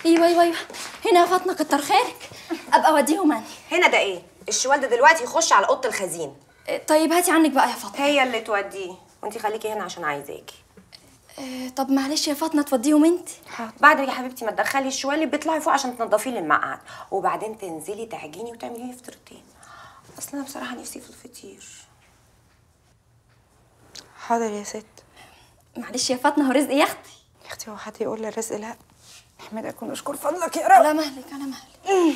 ايوه ايوه ايوه هنا يا فاطمه كتر خيرك ابقى اوديهم انا هنا ده ايه الشوال ده دلوقتي يخش على اوضه الخزين إيه، طيب هاتي عنك بقى يا فاطمه هي اللي توديه وانت خليكي هنا عشان عايزاكي إيه، طب معلش يا فاطمه توديهم انت بعد يا حبيبتي ما تدخلي الشوال اللي بيطلعي فوق عشان تنضفيه للمقعد وبعدين تنزلي تعجني وتعملي لي فطيرتين اصل انا بصراحه نفسي في الفطير حاضر يا ست معلش يا فاطمه هو رزق يا اختي يا اختي هو حد يقول للرزق لا احمد اكون اشكر فضلك يا رب على مهلك على مهلك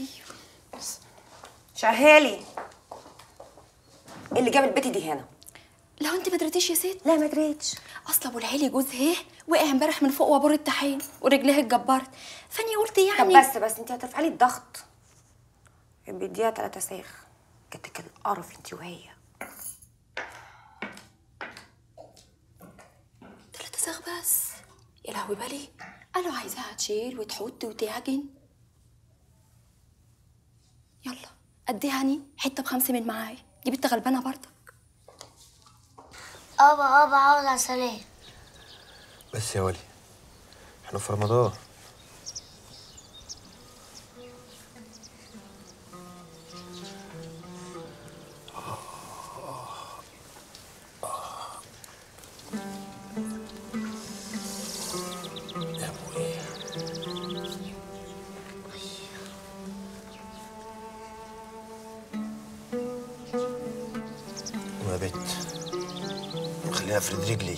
شهالي اللي جاب البيت دي هنا لو انت ما دريتيش يا ست لا ما دريتش اصل ابو العيلي جوز هيه وقع امبارح من فوق وابور الطحين ورجليه اتجبرت فاني قلت طب يعني بس بس انت هترفعي لي الضغط بيديها تلاتة ساخ كانت كده قرف انت وهي تلاتة صاغ بس يا لهوي بالي قالوا عايزاها تشيل وتحط وتعجن يلا اديهاني حته بخمسه من معايا دي بنت غلبانه برضه ابا ابا عاوز عسلية بس يا ولي احنا في رمضان يا ابوي ويا بت خليها افرد رجلي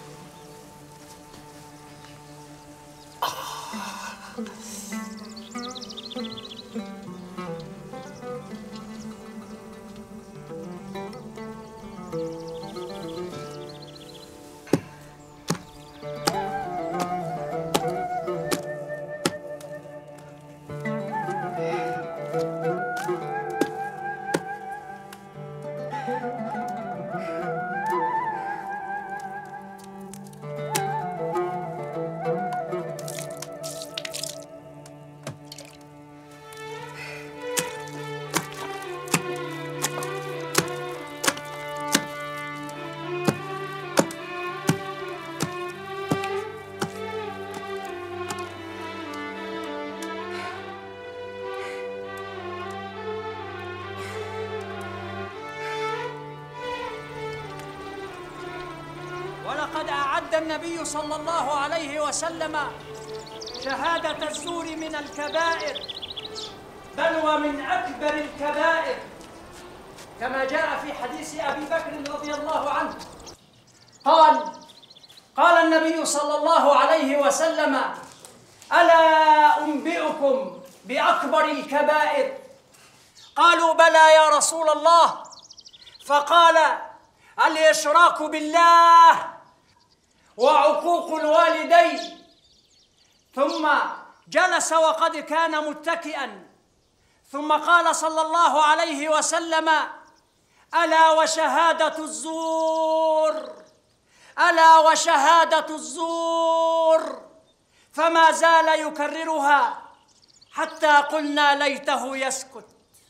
ولقد أعد النبي صلى الله عليه وسلم شهادة الزور من الكبائر بل ومن أكبر الكبائر كما جاء في حديث أبي بكر رضي الله عنه قال قال النبي صلى الله عليه وسلم ألا أنبئكم بأكبر الكبائر قالوا بلى يا رسول الله فقال الإشراك بالله وعقوق الوالدين ثم جلس وقد كان متكئا ثم قال صلى الله عليه وسلم الا وشهاده الزور الا وشهاده الزور فما زال يكررها حتى قلنا ليته يسكت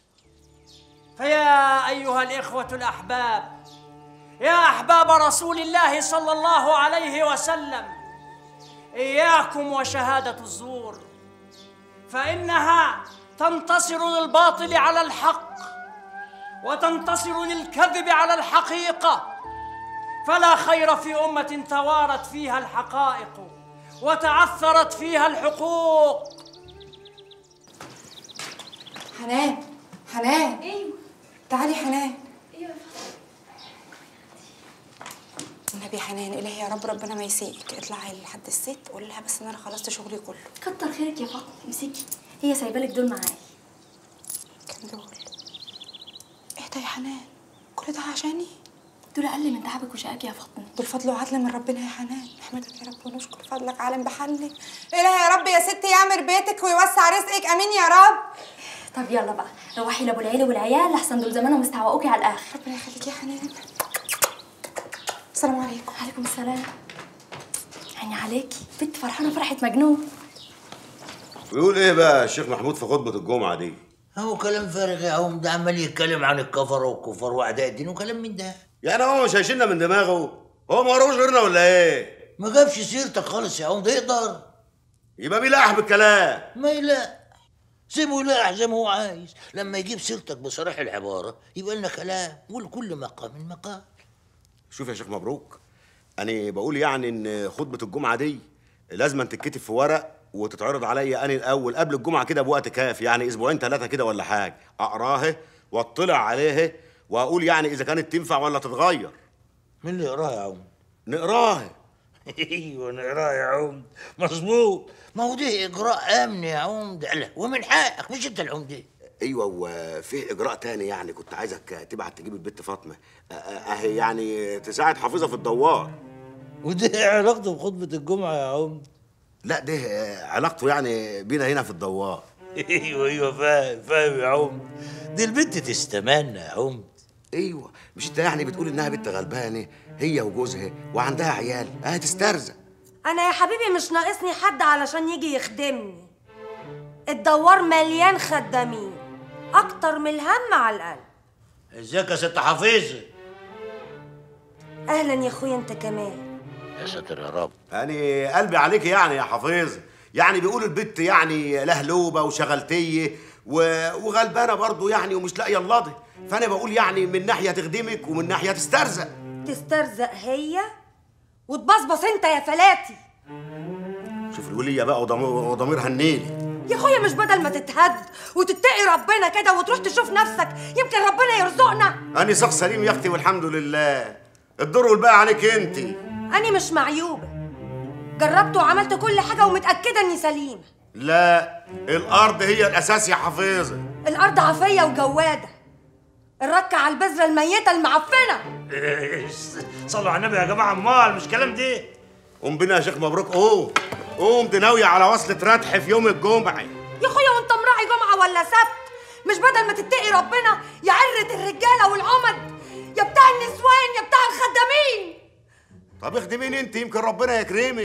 فيا ايها الاخوه الاحباب يا احباب رسول الله صلى الله عليه وسلم اياكم وشهاده الزور فانها تنتصر للباطل على الحق وتنتصر للكذب على الحقيقه فلا خير في امه توارت فيها الحقائق وتعثرت فيها الحقوق حنان حنان ايوه تعالي حنان ايوه النبي يا حنان الهي يا رب ربنا ما يسيئك اطلعي لحد الست قولي لها بس ان انا خلصت شغلي كله كتر خيرك يا فاطمه امسكي هي سايبه لك دول معايا كام دول اهدى يا حنان كل ده عشاني دول اقل من تعبك وشقاك يا فاطمه دول فضل وعدل من ربنا يا حنان نحمدك يا رب ونشكر فضلك عالم بحلك الهي يا رب يا ستي يعمر بيتك ويوسع رزقك امين يا رب طب يلا بقى روحي لابو العيله والعيال لحسن دول زمانهم استعوقوكي على الاخر ربنا يخليك يا حنان السلام عليكم عليكم السلام عيني عليكي بنت فرحانه فرحه مجنون بيقول ايه بقى الشيخ محمود في خطبه الجمعه دي هو كلام فارغ يا عم ده عمال يتكلم عن الكفر والكفار واعداء الدين وكلام من ده يعني هو مش هيشيلنا من دماغه هو ما وراهوش غيرنا ولا ايه ما جابش سيرتك خالص يا عم ده يقدر يبقى بيلقح بالكلام ما يلا سيبه يلاح زي ما هو عايز لما يجيب سيرتك بصريح العبارة يبقى لنا كلام ولكل مقام مقال شوف يا شيخ مبروك انا بقول يعني ان خطبه الجمعه دي لازم تتكتب في ورق وتتعرض عليا انا الاول قبل الجمعه كده بوقت كافي يعني اسبوعين ثلاثه كده ولا حاجه اقراها واطلع عليها واقول يعني اذا كانت تنفع ولا تتغير مين اللي يقراها يا عم نقراها ايوه نقراها يا عم مظبوط ما هو ده اجراء امن يا عم ده لا ومن حقك مش انت العمده ايوه وفي اجراء تاني يعني كنت عايزك تبعت تجيب البت فاطمه أ- أ- اهي يعني تساعد حافظها في الدوار وده إيه علاقته بخطبة الجمعة يا عم لا ده علاقته يعني بينا هنا في الدوار ايوه ايوه فاهم فاهم يا عم دي البنت تستمنى يا عم ايوه مش انت يعني بتقول انها بنت غلبانه هي وجوزها وعندها عيال اه تسترزق انا يا حبيبي مش ناقصني حد علشان يجي يخدمني الدوار مليان خدامين اكتر من الهم على القلب ازيك يا ست حفيظه اهلا يا اخويا انت كمان يا ساتر يا رب يعني قلبي عليك يعني يا حفيظ يعني بيقولوا البت يعني لهلوبه وشغلتيه و- وغلبانه برضه يعني ومش لاقيه اللضي فانا بقول يعني من ناحيه تخدمك ومن ناحيه تسترزق تسترزق هي وتبصبص انت يا فلاتي شوف الوليه بقى وضمير- وضميرها النيلي يا اخويا مش بدل ما تتهد وتتقي ربنا كده وتروح تشوف نفسك يمكن ربنا يرزقنا أنا شخص سليم يا اختي والحمد لله الدور والباقي عليك انت أنا مش معيوبة جربت وعملت كل حاجة ومتأكدة إني سليمة لا الارض هي الاساس يا حفيظه الأرض عافية وجوادة الركة على البذرة الميتة المعفنة صلوا على النبي يا جماعه امال مش كلام دي قوم بينا يا شيخ مبروك قوم قوم دي ناويه على وصلة ردح في يوم الجمعه يا أخويا وأنت مراعي جمعة ولا سبت مش بدل ما تتقي ربنا يا عرة الرجالة والعمد يا بتاع النسوان يا بتاع الخدامين طب اخدميني انت يمكن ربنا يكرمك